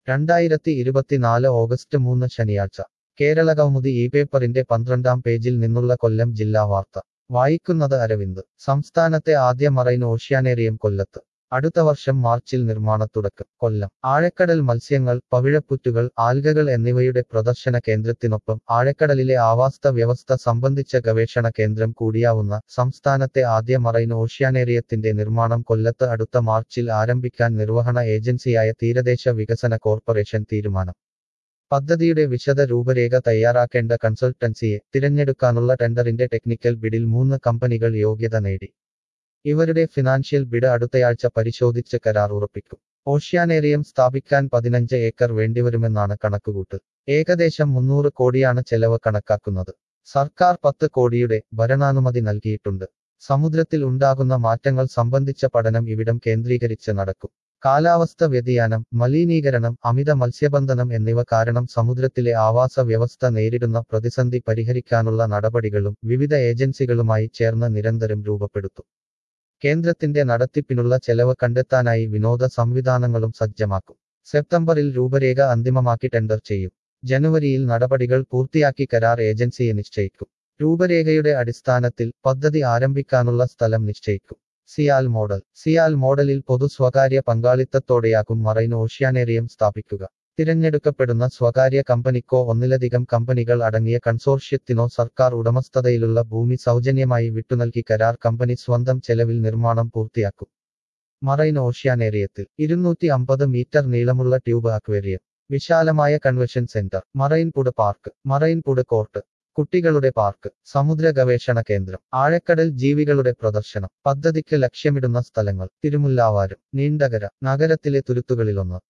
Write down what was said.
രണ്ടായിരത്തി ഇരുപത്തിനാല് ഓഗസ്റ്റ് മൂന്ന് ശനിയാഴ്ച കേരള കൗമുദി ഈ പേപ്പറിന്റെ പന്ത്രണ്ടാം പേജിൽ നിന്നുള്ള കൊല്ലം ജില്ലാ വാർത്ത വായിക്കുന്നത് അരവിന്ദ് സംസ്ഥാനത്തെ ആദ്യ മറൈൻ ഓഷ്യാനേറിയം കൊല്ലത്ത് അടുത്ത വർഷം മാർച്ചിൽ നിർമ്മാണത്തുടക്കം കൊല്ലം ആഴക്കടൽ മത്സ്യങ്ങൾ പവിഴപ്പുറ്റുകൾ ആൽഗകൾ എന്നിവയുടെ പ്രദർശന കേന്ദ്രത്തിനൊപ്പം ആഴക്കടലിലെ ആവാസ വ്യവസ്ഥ സംബന്ധിച്ച ഗവേഷണ കേന്ദ്രം കൂടിയാവുന്ന സംസ്ഥാനത്തെ ആദ്യ മറൈൻ ഓഷ്യാനേറിയത്തിന്റെ നിർമ്മാണം കൊല്ലത്ത് അടുത്ത മാർച്ചിൽ ആരംഭിക്കാൻ നിർവഹണ ഏജൻസിയായ തീരദേശ വികസന കോർപ്പറേഷൻ തീരുമാനം പദ്ധതിയുടെ വിശദ രൂപരേഖ തയ്യാറാക്കേണ്ട കൺസൾട്ടൻസിയെ തിരഞ്ഞെടുക്കാനുള്ള ടെൻഡറിന്റെ ടെക്നിക്കൽ ബിഡിൽ മൂന്ന് കമ്പനികൾ യോഗ്യത നേടി ഇവരുടെ ഫിനാൻഷ്യൽ ബിഡ് അടുത്തയാഴ്ച പരിശോധിച്ച് കരാർ ഉറപ്പിക്കും ഓഷ്യാനേറിയം സ്ഥാപിക്കാൻ പതിനഞ്ച് ഏക്കർ വേണ്ടിവരുമെന്നാണ് കണക്കുകൂട്ട് ഏകദേശം മുന്നൂറ് കോടിയാണ് ചെലവ് കണക്കാക്കുന്നത് സർക്കാർ പത്ത് കോടിയുടെ ഭരണാനുമതി നൽകിയിട്ടുണ്ട് സമുദ്രത്തിൽ ഉണ്ടാകുന്ന മാറ്റങ്ങൾ സംബന്ധിച്ച പഠനം ഇവിടം കേന്ദ്രീകരിച്ച് നടക്കും കാലാവസ്ഥ വ്യതിയാനം മലിനീകരണം അമിത മത്സ്യബന്ധനം എന്നിവ കാരണം സമുദ്രത്തിലെ ആവാസ വ്യവസ്ഥ നേരിടുന്ന പ്രതിസന്ധി പരിഹരിക്കാനുള്ള നടപടികളും വിവിധ ഏജൻസികളുമായി ചേർന്ന് നിരന്തരം രൂപപ്പെടുത്തും കേന്ദ്രത്തിന്റെ നടത്തിപ്പിനുള്ള ചെലവ് കണ്ടെത്താനായി വിനോദ സംവിധാനങ്ങളും സജ്ജമാക്കും സെപ്റ്റംബറിൽ രൂപരേഖ അന്തിമമാക്കി ടെൻഡർ ചെയ്യും ജനുവരിയിൽ നടപടികൾ പൂർത്തിയാക്കി കരാർ ഏജൻസിയെ നിശ്ചയിക്കും രൂപരേഖയുടെ അടിസ്ഥാനത്തിൽ പദ്ധതി ആരംഭിക്കാനുള്ള സ്ഥലം നിശ്ചയിക്കും സിയാൽ മോഡൽ സിയാൽ മോഡലിൽ പൊതു സ്വകാര്യ പങ്കാളിത്തത്തോടെയാകും മറൈൻ ഓഷ്യാനേറിയം സ്ഥാപിക്കുക തിരഞ്ഞെടുക്കപ്പെടുന്ന സ്വകാര്യ കമ്പനിക്കോ ഒന്നിലധികം കമ്പനികൾ അടങ്ങിയ കൺസോർഷ്യത്തിനോ സർക്കാർ ഉടമസ്ഥതയിലുള്ള ഭൂമി സൗജന്യമായി വിട്ടുനൽകി കരാർ കമ്പനി സ്വന്തം ചെലവിൽ നിർമ്മാണം പൂർത്തിയാക്കും മറൈൻ ഓഷ്യാനേറിയത്തിൽ ഇരുന്നൂറ്റി അമ്പത് മീറ്റർ നീളമുള്ള ട്യൂബ് അക്വേറിയം വിശാലമായ കൺവെൻഷൻ സെന്റർ മറൈൻപുട് പാർക്ക് മറൈൻപുട് കോർട്ട് കുട്ടികളുടെ പാർക്ക് സമുദ്ര ഗവേഷണ കേന്ദ്രം ആഴക്കടൽ ജീവികളുടെ പ്രദർശനം പദ്ധതിക്ക് ലക്ഷ്യമിടുന്ന സ്ഥലങ്ങൾ തിരുമുല്ലാവാരം നീണ്ടകര നഗരത്തിലെ തുരുത്തുകളിലൊന്ന്